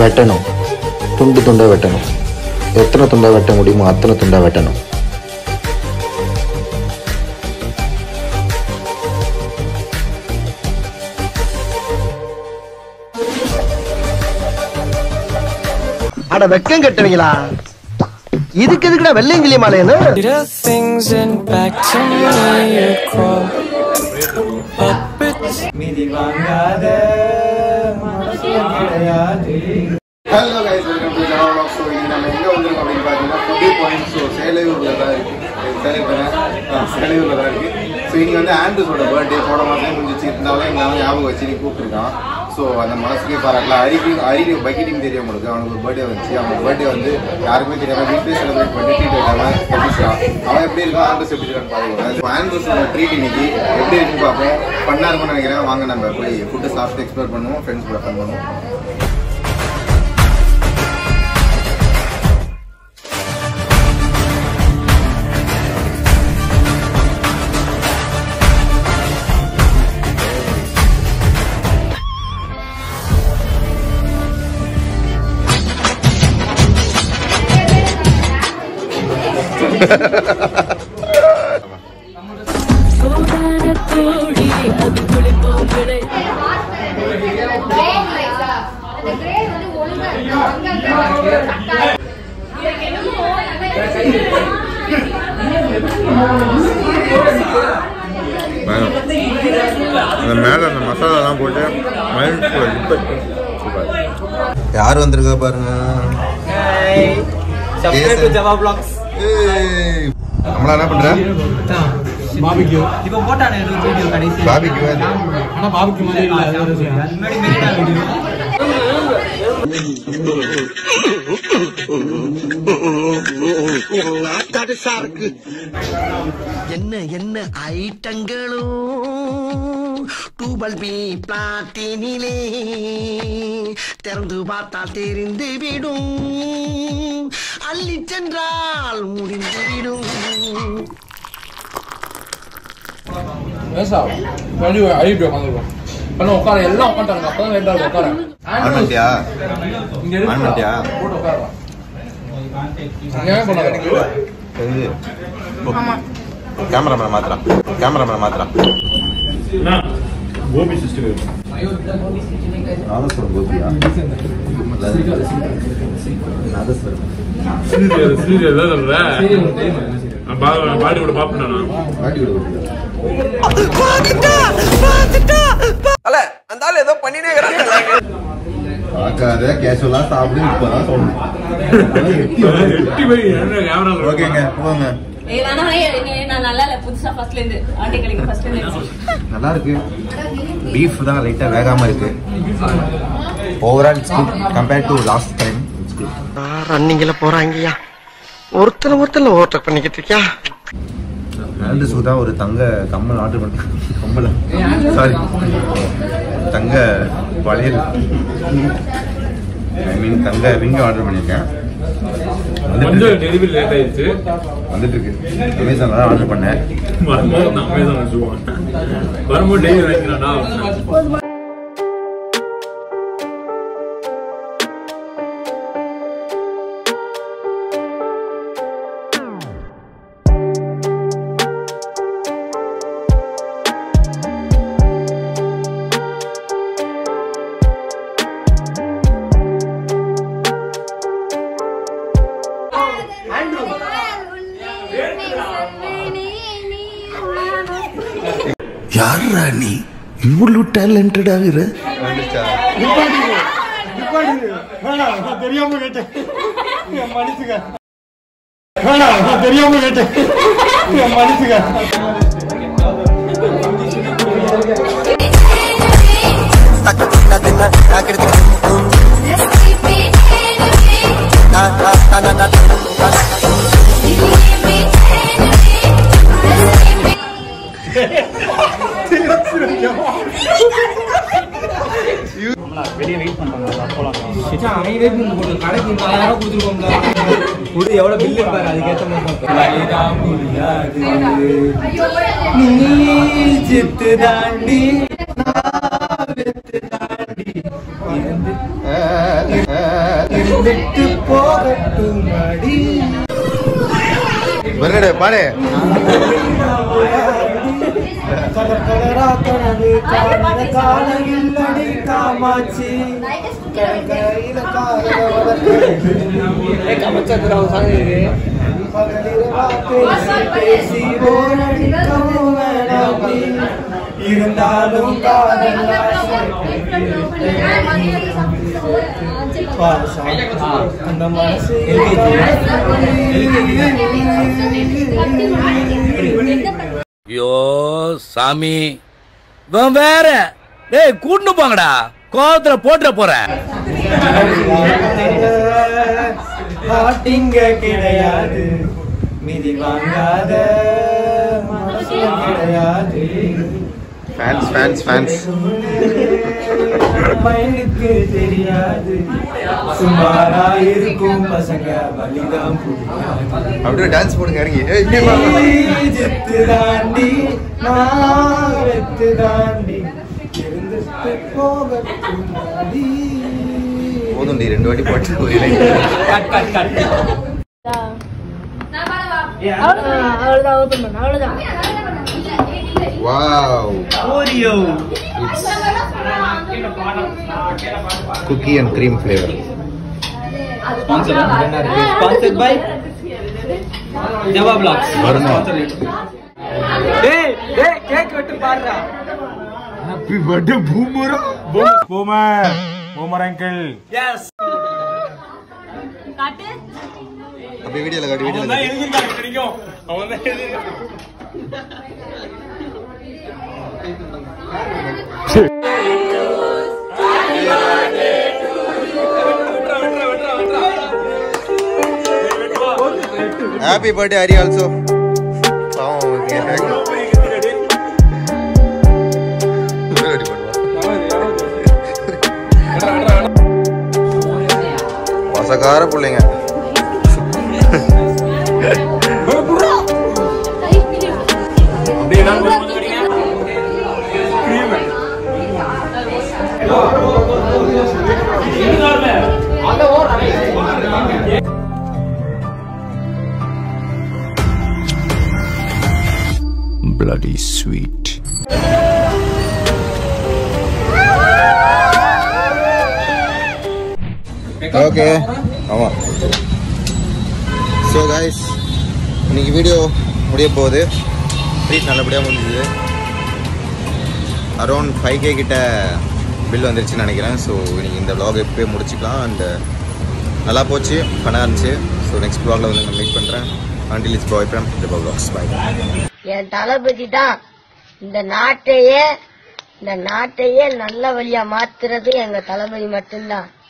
வெட்டணும் துண்டு துண்டாக வெட்டணும் எத்தனை துண்டாக வெட்ட முடியுமோ அத்தனை துண்டாக வெட்டணும் அட வெக்கம் கட்டுவீங்களா இதுக்கு எதுக்குடா வெள்ளையங்கிலி மாலையன்னு Did a things and back to me you crawl. Puppets. Hello guys welcome to Jana vlog so இது நம்ம எங்கே வந்திருக்கோம் அப்படின்னு பார்த்தீங்கன்னா ஃபுட்டி பாயிண்ட் ஸோ சேலையூரில் தான் இருக்குது சேலையூர் சேலையூரில் தான் இருக்குது ஸோ இங்கே வந்து ஆண்ட்ரஸோட பர்த்டே போட மாதம் முடிஞ்சிச்சு இருந்தாலும் எங்களை வந்து ஞாபகம் வச்சு நீ கூப்பிட்டுருக்கான் ஸோ அந்த மனசுக்கே பாராட்டலாம் அரிக்கு அரிக்கு பக்கெட்டிங் தெரியும் உங்களுக்கு அவனுக்கு ஒரு பர்த்டே வந்துச்சு அவனுக்கு பர்த்டே வந்து யாருக்குமே தெரியாமல் வீட்டிலே செலிப்ரேட் பண்ணி ட்ரீட் வைக்காமல் கட்டிச்சான் அவன் எப்படி இருக்கான் ஆண்ட்ரஸ் எப்படி இருக்கான்னு பார்த்துக்கோங்க ஸோ ஆண்ட்ரஸோட ட்ரீட் இன்னைக்கு எப்படி இருக்குன்னு பார்ப்போம் ஃபன்னாக இருக்கும்னு நினைக்கிறேன் வாங்க நம்ம போய் ஃபுட்டு சாப்பிட்டு எக்ஸ்ப்ளோர் பண்ணுவோம் ஃப்ரெண்ட்ஸ் கூட ஃபன் பண்ணுவோம் கோடி அது குளிப்போம் விடை அந்த மேலே அந்த மசாலாலாம் போட்டு மைண்ட் யார் வந்திருக்கா பாருங்க Subscribe to Java Vlogs. ஏய், நம்மளா என்ன பண்ற இப்போ போட்டானே ஒரு வீடியோ கடைசி பாபிக்கு ஆனா பாபுக்கு மாதிரி இல்ல அது ஒரு விஷயம். முன்னாடி மெரினா வீடியோ என்ன என்ன ஐட்டங்களும் டூபல் பி பிளாட்டினிலே திறந்து பார்த்தால் தெரிந்து விடும் அள்ளி சென்றால் முடிந்து விடும் ஏசா மறுபடி ஐடியோ உட்காந்துருக்கோம் பண்ண உட்கார எல்லாம் உட்காந்துட்டாங்க அப்பதான் வேண்டாம் உட்கார ஆன் பண்ணிட்டியா இங்க இருக்கு ஆன் பண்ணிட்டியா போட்டு உட்காரலாம் ஏன் பண்ணாத தெரியுது கேமராமேன் மாத்திரம் கேமராமேன் மாத்திரம் கோபி சிஸ்டம் நாதஸ்வரம் கோபியா நாதஸ்வரம் சீரியல் சீரியல் தான் சொல்றேன் பாடி கூட பாப்பேன் நான் பாட்டி விட கோபியா பார்க்காத கேஷுவலா சாப்பிடு இப்பதான் எட்டி போய் என்ன கேமரா ஓகேங்க போங்க ஏய் வேணா நீ- நான் நல்லா இல்ல புதுசா ஃபர்ஸ்ட்ல இருந்து ஆண்டி கலைக்கு ஃபர்ஸ்ட்ல இருந்து நல்லா இருக்கு பீஃப் தான் லைட்டா வேகாம இருக்கு overall it's good compared to last time it's good ரன்னிங்ல போறாங்கய்யா ஒருத்தர் ஒருத்தர் ஓவர்டேக் பண்ணிக்கிட்டு இருக்கியா ஆண்ட்ரஸுக்கு தான் ஒரு தங்க கம்மல் ஆர்டர் பண்ண கம்மல் சாரி தங்க வளையல் ஐ மீன் தங்க ரிங் ஆர்டர் பண்ணியிருக்கேன் வந்துட்டு கொஞ்சம் இருக்கு. டெலிவரி லேட் ஆயிடுச்சு வந்துட்டு இருக்கு அமேசான்ல தான் ஆர்டர் பண்ணேன் வரும்போது நான் அமேசான் வச்சுக்குவேன் வரும்போது டெய்லி வாங்கிக்கிறேன்டா யாரா நீ இவ்வளோ டேலண்டட் ஆகுற வந்துச்சா தெரியாம கேட்டேன் என் மனுஷுங்க வேணாம் நான் தெரியாம கேட்டேன் என் மனுஷுங்க அவன் வெயிட் பண்ணி போட்டு கடைக்கு நாலாயிரம் கொடுத்துருக்கோம்ல ஒரு எவ்வளவு பில்லு பாரு அதுக்கேற்ற மாதிரி நீ சித்து தாண்டி நான் வெத்து தாண்டி இருந்து இருந்துட்டு போகட்டும் அடி வருடே பாடு கலர் கலரா கனவு காண காலையில் அடி காமாச்சி கரையில காதல வளர்த்து கமச்சந்திரம் சாங் பகலிரவா பேசி பேசி போரடிக்கவும் வேணாம் நீ. இருந்தாலும் காதல் பாசம் அந்த மனசு ஐயோ சாமி இவன் வேற டேய் கூட்டு போங்கடா கோவத்துல போட்டுற போறேன் பாட்டிங்க கிடையாது மிதி வாங்காத மனசும் கிடையாது ஃபேன்ஸ் ஃபேன்ஸ் ஃபேன்ஸ் மைண்டுக்கு தெரியாது சுமாரா இருக்கும் பசங்க வலிதான் புரியாது அப்படியே டான்ஸ் போடுங்க இறங்கி ஏய், இப்படி வா, வா, வா. ஜெத்து தாண்டி நான் வெத்து தாண்டி இருந்துட்டு போகட்டும் அடி. போதும்டி ரெண்டு வாட்டி போட்டு ஒரு இலை. அவ்வளவுதான் ஓபன் பண்ண அவ்வளவுதான் wow Oreo cookie and cream flavour sponsored by ஜவா பிளாக்ஸ் வருமா டேய் டேய் கேக் வெட்டு பாருடா ஹாப்பி பர்த்டே பூமரா பூமர் பூமர் அங்கிள் எஸ் காட்டு அப்படியே வீடியோல காட்டு வீடியோல காட்டு ஹாப்பி பர்த்டே ஹரி ஆல்சோ பாவம் கேக் ரெடி பண்ணுவா மசக்கார பிள்ளைங்க bloody sweet ஓகே ஆமாம் ஸோ கைஸ் இன்னைக்கு வீடியோ முடிய போகுது ட்ரீட் நல்லபடியாக முடிஞ்சுது அரௌண்ட் ஃபைவ் கே கிட்ட பில் வந்துருச்சுன்னு நினைக்கிறேன் ஸோ இன்னைக்கு இந்த vlog எப்போயே முடிச்சுக்கலாம் அண்ட் நல்லா போச்சு ஃபனாக இருந்துச்சு ஸோ நெக்ஸ்ட் vlogல வந்து நான் மீட் பண்ணுறேன் அண்டில் இட்ஸ் பாய் ஃப்ரம் இந்த vlogs பை என் தளபதி தான் இந்த நாட்டையே இந்த நாட்டையே நல்ல வழியா மாத்துறது எங்க தளபதி மட்டும்தான்